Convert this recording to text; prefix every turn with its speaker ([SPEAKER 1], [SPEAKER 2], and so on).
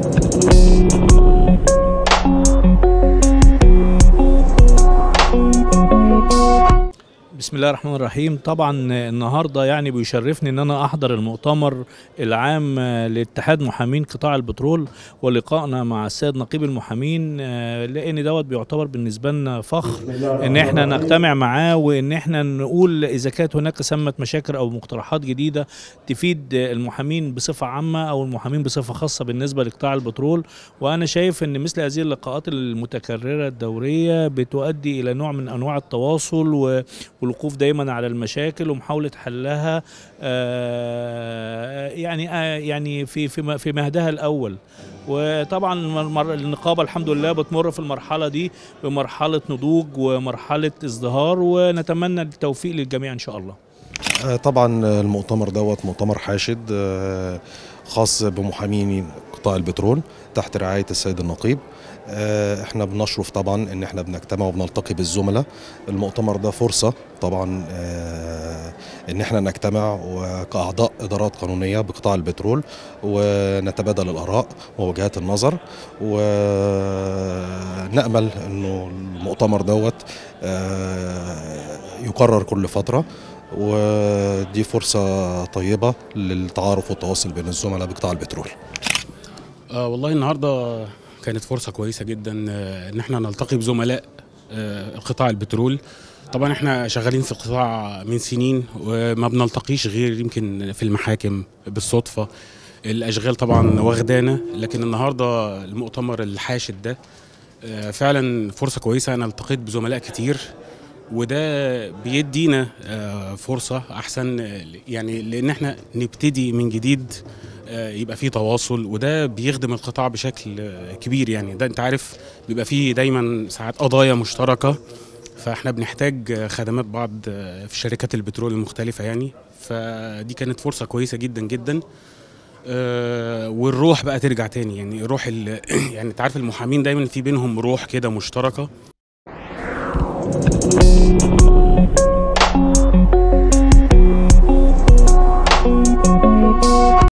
[SPEAKER 1] بسم الله الرحمن الرحيم طبعا النهارده يعني بيشرفني ان انا احضر المؤتمر العام لاتحاد محامين قطاع البترول ولقائنا مع السيد نقيب المحامين آه، لان دوت بيعتبر بالنسبه لنا فخر ان احنا نجتمع معاه وان احنا نقول اذا كانت هناك ثمه مشاكل او مقترحات جديده تفيد المحامين بصفه عامه او المحامين بصفه خاصه بالنسبه لقطاع البترول وانا شايف ان مثل هذه اللقاءات المتكرره الدوريه بتؤدي الى نوع من انواع التواصل و والوقوف دايما على المشاكل ومحاوله حلها آه، يعني آه، يعني في في م- في مهدها الاول وطبعا المر- النقابه الحمد لله بتمر في المرحله دي بمرحله نضوج ومرحله ازدهار ونتمنى التوفيق للجميع ان شاء الله
[SPEAKER 2] آه، طبعا المؤتمر دوت مؤتمر حاشد آه، خاص بمحامين قطاع البترول تحت رعاية السيد النقيب آه، احنا بنشرف طبعا ان احنا بنجتمع وبنلتقي بالزملاء المؤتمر ده فرصة طبعا آه، ان احنا نجتمع كأعضاء ادارات قانونية بقطاع البترول ونتبادل الاراء ووجهات النظر ونأمل انه المؤتمر دوت آه، يكرر كل فترة ودي فرصة طيبة للتعارف والتواصل بين الزملاء بقطاع البترول
[SPEAKER 3] آه والله النهارده كانت فرصة كويسة جدا آه، ان احنا نلتقي بزملاء آه، قطاع البترول طبعا احنا شغالين في القطاع من سنين وما بنلتقيش غير يمكن في المحاكم بالصدفة الاشغال طبعا واخدانا لكن النهارده المؤتمر الحاشد ده آه، فعلا فرصة كويسة انا التقيت بزملاء كتير وده بيدينا آه، فرصة احسن آه، يعني لان احنا نبتدي من جديد آه، يبقى فيه تواصل وده بيخدم القطاع بشكل آه، كبير يعني ده انت عارف بيبقى فيه دايما ساعات قضايا مشتركة فاحنا بنحتاج آه، خدمات بعض آه، في شركات البترول المختلفة يعني فدي كانت فرصة كويسة جدا جدا آه، والروح بقى ترجع تاني يعني روح ال... يعني انت عارف المحامين دايما في بينهم روح كده مشتركة